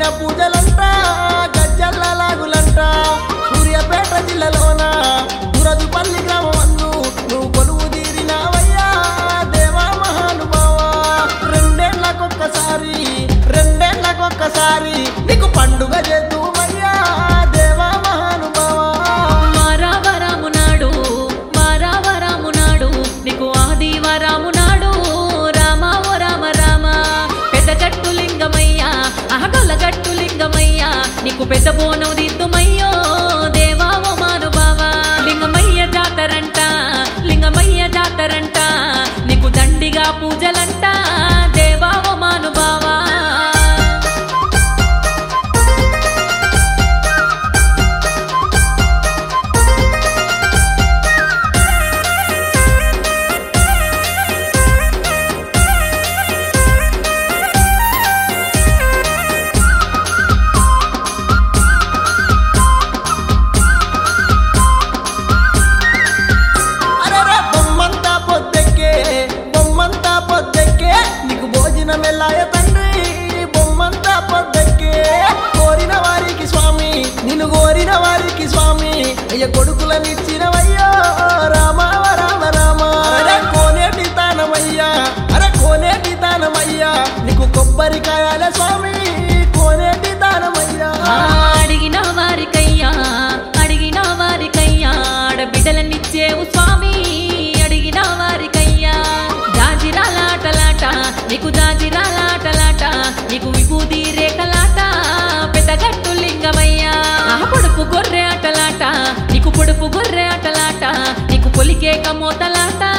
పూజలంట గజ్జల్ల లాగులంట సూర్యాపేట జిల్లాలోన దురదుపల్లి గ్రామం అందు నువ్వు కొలువు తీరినావయ్యా దేవా మహానుభావా రెండేళ్లకొక్కసారి రెండేళ్లకొక్కసారి నీకు పండుగ చేద్దుమయ్యా దేవా మహానుభావా వారావరాము నాడు వారావరాము నాడు నీకు ఆదివారాము నాడు రామ ఓ రామ రామ పెద్ద గట్టు లింగమయ్యా అహగొల్ల గట్టు లింగమయ్యా నీకు పెద్ద బోనం దిద్దుమయ్యో దేవా ఓ మానుభావా లింగమయ్య జాతరంట లింగమయ్య జాతరంట నీకు దండిగా పూజలంట దేవా ఓ మానుభావా అరెరే బొమ్మంతా పొద్దెక్కే బొమ్మంతా పొద్దెక్కే నీకు భోజనం ఎల్లాయ తండ్రి బొమ్మంతా పొద్దెక్కే కోరిన వారికి స్వామి నిన్ను కోరిన వారికి స్వామి అయ్య కొడుకులనిచ్చినవయ్యో రామ రామ రామ అరే కోనేటి తానమయ్యా అరే కోనేటి తానమయ్యా నీకు కొబ్బరికాయాల స్వామి కోనేటి తానమయ్యా ఆ అడిగిన వారికయ్యా అడిగిన వారికయ్యా ఆడబిడ్డలనిచ్చేవు స్వామి అడిగిన వారికయ్యా జాజిరాలాటలాట నీకు జాజిరాలాటలాట నీకు విభూతి రేఖలాట పెద్దగట్టు లింగమయ్యా ఆ పొడుపు గొర్రె ఆటలాట నీకు పొడుపు గొర్రె ఆటలాట నీకు పొలికేక మోతలాట